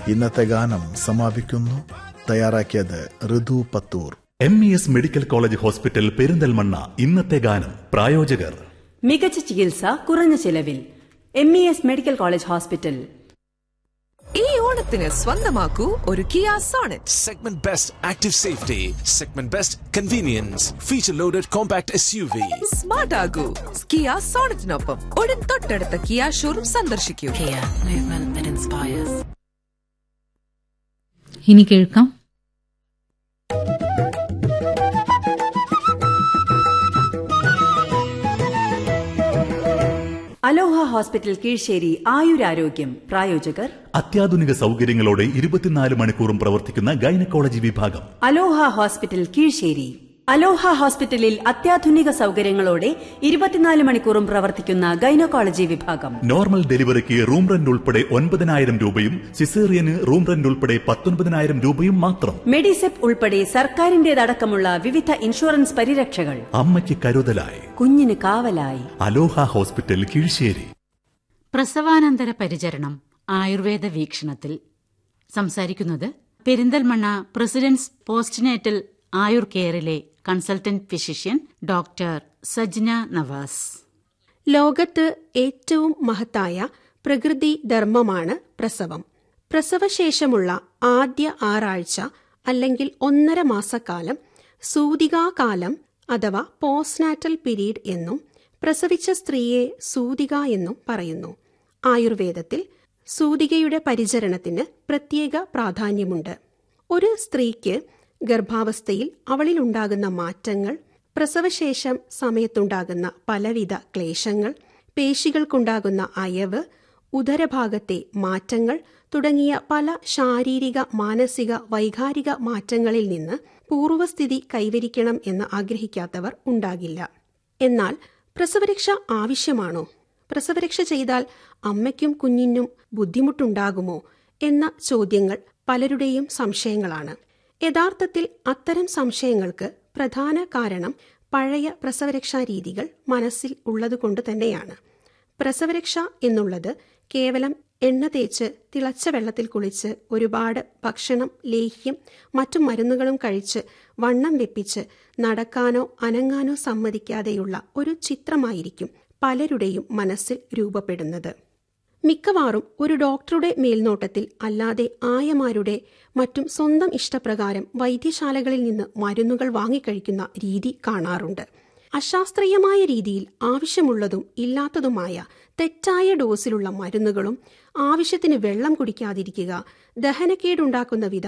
ഇന്നത്തെ ഗാനം സമാപിക്കുന്നു തയ്യാറാക്കിയത് Rithu Pathoor M E S medical college hospital Perinthalmanna ഇന്നത്തെ ഗാനം പ്രായോജകർ മികച്ച ചികിത്സ കുറഞ്ഞ ചിലവിൽ M E S medical college hospital ഈ ഓണത്തിന് സ്വന്തമാക്കൂ ഒരു Kia Sonet Segment Best Active Safety, Segment Best Convenience, Feature Loaded Compact SUV. Smart ആകൂ കിയ സോണറ്റിനൊപ്പം ഉടൻ തൊട്ടടുത്ത കിയ ഷോറൂം സന്ദർശിക്കൂ Kia, movement that inspires. ഇനി കേൾക്കാം അലോഹ ഹോസ്പിറ്റൽ കീഴ്ശ്ശേരി ആയുരാരോഗ്യം പ്രായോജകർ അത്യാധുനിക സൗകര്യങ്ങളോടെ ഇരുപത്തിനാല് മണിക്കൂറും പ്രവർത്തിക്കുന്ന ഗൈനക്കോളജി വിഭാഗം അലോഹ ഹോസ്പിറ്റൽ കീഴ്ശ്ശേരി അലോഹ ഹോസ്പിറ്റലിൽ അത്യാധുനിക സൗകര്യങ്ങളോടെ ഇരുപത്തിനാല് മണിക്കൂറും പ്രവർത്തിക്കുന്ന ഗൈനക്കോളജി വിഭാഗം നോർമൽ ഡെലിവറിക്ക് റൂം റെന്റ് ഉൾപ്പെടെ ഒൻപതിനായിരം രൂപയും സിസേറിയന് റൂം റെന്റ് ഉൾപ്പെടെ പത്തൊൻപതിനായിരം രൂപയും മാത്രം മെഡിസെപ്പ് ഉൾപ്പെടെ സർക്കാരിന്റേതടക്കമുള്ള വിവിധ ഇൻഷുറൻസ് പരിരക്ഷകൾ അമ്മയ്ക്ക് കരുതലായി കുഞ്ഞിന് കാവലായി അലോഹ ഹോസ്പിറ്റൽ കീഴ്ശ്ശേരി പ്രസവാനന്തര പരിചരണം ആയുർവേദ വീക്ഷണത്തിൽ സംസാരിക്കുന്നത് പെരിന്തൽമണ്ണ പ്രസിഡന്റ്സ് പോസ്റ്റ്നേറ്റൽ ആയുർ കെയറിലെ consultant physician doctor Sajna Navas ലോകത്ത് ഏറ്റവും മഹത്തായ പ്രകൃതി ധർമ്മമാണ് പ്രസവം പ്രസവശേഷമുള്ള ആദ്യ ആറാഴ്ച അല്ലെങ്കിൽ ഒന്നര മാസക്കാലം സൂതികാകാലം അഥവാ പോസ്റ്റ്നാറ്റൽ പീരീഡ് എന്നും പ്രസവിച്ച സ്ത്രീയെ സൂതിക എന്നും പറയുന്നു ആയുർവേദത്തിൽ സൂതികയുടെ പരിചരണത്തിന് പ്രത്യേക പ്രാധാന്യമുണ്ട് ഒരു സ്ത്രീക്ക് ഗർഭാവസ്ഥയിൽ അവളിലുണ്ടാകുന്ന മാറ്റങ്ങൾ പ്രസവശേഷം സമയത്തുണ്ടാകുന്ന പലവിധ ക്ലേശങ്ങൾ പേശികൾക്കുണ്ടാകുന്ന അയവ് ഉദരഭാഗത്തെ മാറ്റങ്ങൾ തുടങ്ങിയ പല ശാരീരിക മാനസിക വൈകാരിക മാറ്റങ്ങളിൽ നിന്ന് പൂർവ്വസ്ഥിതി കൈവരിക്കണം എന്ന് ആഗ്രഹിക്കാത്തവർ ഉണ്ടാകില്ല എന്നാൽ പ്രസവരക്ഷ ആവശ്യമാണോ പ്രസവരക്ഷ ചെയ്താൽ അമ്മയ്ക്കും കുഞ്ഞിനും ബുദ്ധിമുട്ടുണ്ടാകുമോ എന്ന ചോദ്യങ്ങൾ പലരുടെയും സംശയങ്ങളാണ് യഥാർത്ഥത്തിൽ അത്തരം സംശയങ്ങൾക്ക് പ്രധാന കാരണം പഴയ പ്രസവരക്ഷാ രീതികൾ മനസ്സിൽ ഉള്ളതുകൊണ്ട് തന്നെയാണ് പ്രസവരക്ഷ എന്നുള്ളത് കേവലം എണ്ണ തേച്ച് തിളച്ച വെള്ളത്തിൽ കുളിച്ച് ഒരുപാട് ഭക്ഷണം ലേഹ്യം മറ്റു മരുന്നുകളും കഴിച്ച് വണ്ണം വെപ്പിച്ച് നടക്കാനോ അനങ്ങാനോ സമ്മതിക്കാതെയുള്ള ഒരു ചിത്രമായിരിക്കും പലരുടെയും മനസ്സിൽ രൂപപ്പെടുന്നത് മിക്കവാറും ഒരു ഡോക്ടറുടെ മേൽനോട്ടത്തിൽ അല്ലാതെ ആയമാരുടെ മറ്റും സ്വന്തം ഇഷ്ടപ്രകാരം വൈദ്യശാലകളിൽ നിന്ന് മരുന്നുകൾ വാങ്ങിക്കഴിക്കുന്ന രീതി കാണാറുണ്ട് അശാസ്ത്രീയമായ രീതിയിൽ ആവശ്യമുള്ളതും ഇല്ലാത്തതുമായ തെറ്റായ ഡോസിലുള്ള മരുന്നുകളും ആവശ്യത്തിന് വെള്ളം കുടിക്കാതിരിക്കുക ദഹനക്കേടുണ്ടാക്കുന്ന വിധം